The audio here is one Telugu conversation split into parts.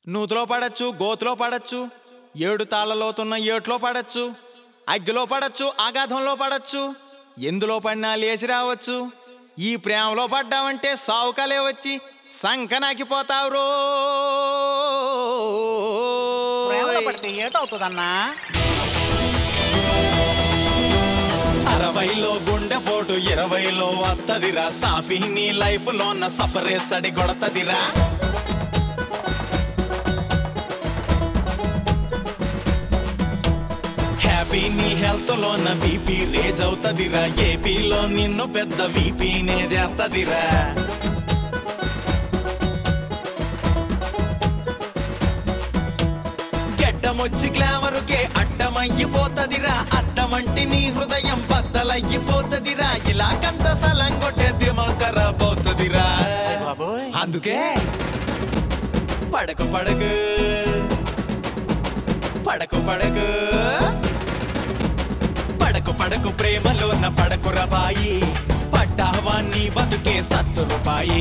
నూతిలో పడచ్చు గోతులో పడచ్చు ఏడు తాళ్ళలోతున్న ఏట్లో పడచ్చు అగ్గిలో పడచ్చు ఆఘాతంలో పడచ్చు ఎందులో పడినా లేచి రావచ్చు ఈ ప్రేమలో పడ్డావంటే సావుకాలే వచ్చి సంకనాకిపోతావు రో ప్రేమలో పడితే ఏటవుతుందన్నా అరవైలో గుండెపోటు ఇరవైలో వత్తదిరా సాఫీ నీ లైఫ్ లోన సఫరే సడి కొడతదిరా హ్యాపీ నీ హెల్త్ లోన బీపీ రేజ్ అవుతదిరా ఏపీలో నిన్ను పెద్ద వీపీనే చేస్తదిరా గెడ్డమొచ్చి గ్లామరుకే అడ్డమయ్యిపోతదిరా అడ్డమంటి నీ హృదయం బద్దలయ్యిపోతదిరా ఇలా కంత సలంగొట్టే దిమకర పోతదిరా బాబోయ్ అందుకే పడకు పడకు పడకు పడకు పడకు పడకు ప్రేమలోన పడకు రబాయి పడ్డావా నీ బతుకే సత్తు రూపాయి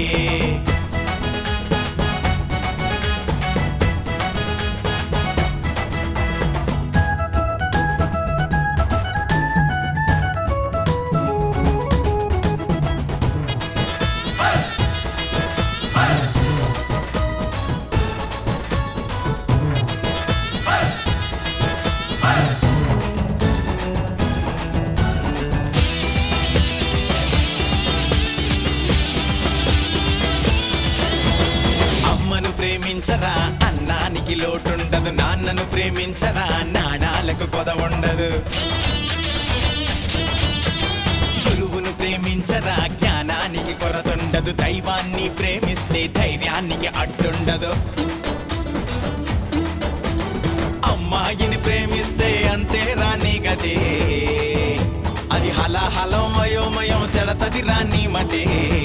అమ్మను ప్రేమించరా అన్నానికి లోటుండదు నాన్నను ప్రేమించరా నాణాలకు కొద ఉండదు గురువును ప్రేమించరా జ్ఞానానికి కొరతుండదు దైవాన్ని ప్రేమిస్తే ధైర్యానికి అడ్డుండదు అమ్మాయిని ప్రేమిస్తే అంతే రాని గదే అది హలాహలం వయోమయం చెడతది రాని మతే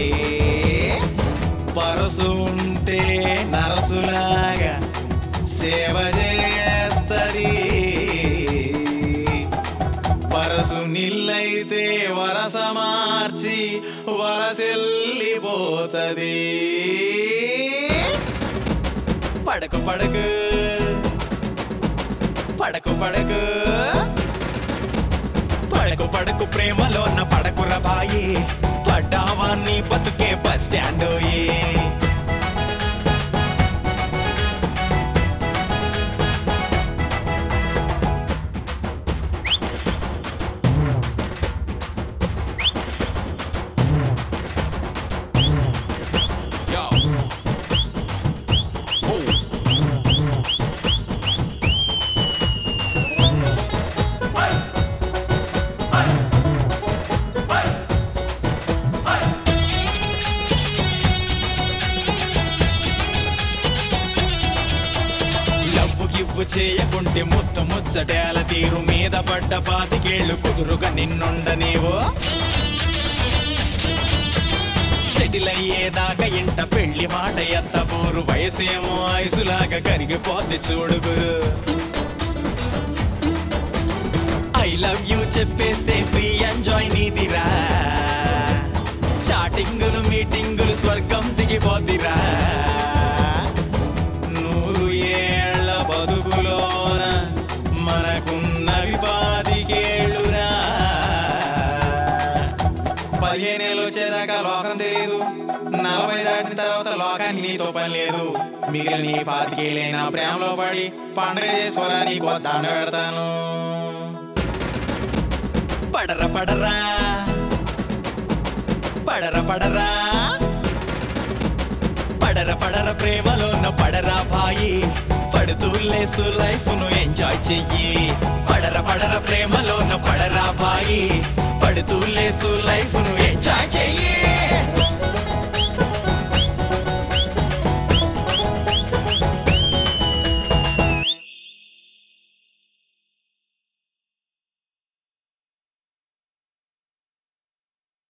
పరసు ఉంటే నరసులాగా సేవ చేస్తది పరసు నిల్లైతే వరస మార్చి వరసెల్లిపోతది పడకు పడకు పడకు పడకు పడకు పడకు ప్రేమలోన పడకు రబాయి పడ్డావా నీ బతుకే బస్ స్టాండ్ లవ్వు గివ్వు చేయకుంటే ముత్తు ముచ్చటేల తీరు మీద పడ్డ పాతికేళ్ళు కుదురుగా నిన్నుండనేవో సెటిల్ అయ్యేదాకా ఇంట పెళ్లి మాట ఎత్తబోరు వయసేమో ఐసులాగా కరిగిపోద్ది చూడుగురు ఐ లవ్ యూ చెప్పేస్తే ఫ్రీ ఎంజాయ్ నీదిరా చాటింగులు మీటింగులు స్వర్గం దిగిపోద్దిరా నూరు ఏళ్ల బతుకులోన మనకున్నవి పాతికేళ్ళురా పదిహేనేళ్ళు వచ్చేదాకా లోకం తెలియదు నలభై దాటిన తర్వాత లోకానికి నీతో పని లేదు మిగిలిన నీ పాతికేళ్ళైనా ప్రేమలో పడి పండగ చేసుకోరా నీకో దండ పెడతాను పడర పడరా పడర పడరా పడర పడర ప్రేమలోన పడరా భాయి పడుతూ లేస్తూ లైఫ్ ను ఎంజాయ్ చెయ్యి పడర పడర ప్రేమలోన పడరా భాయి పడుతూ లేస్తూ లైఫ్ ను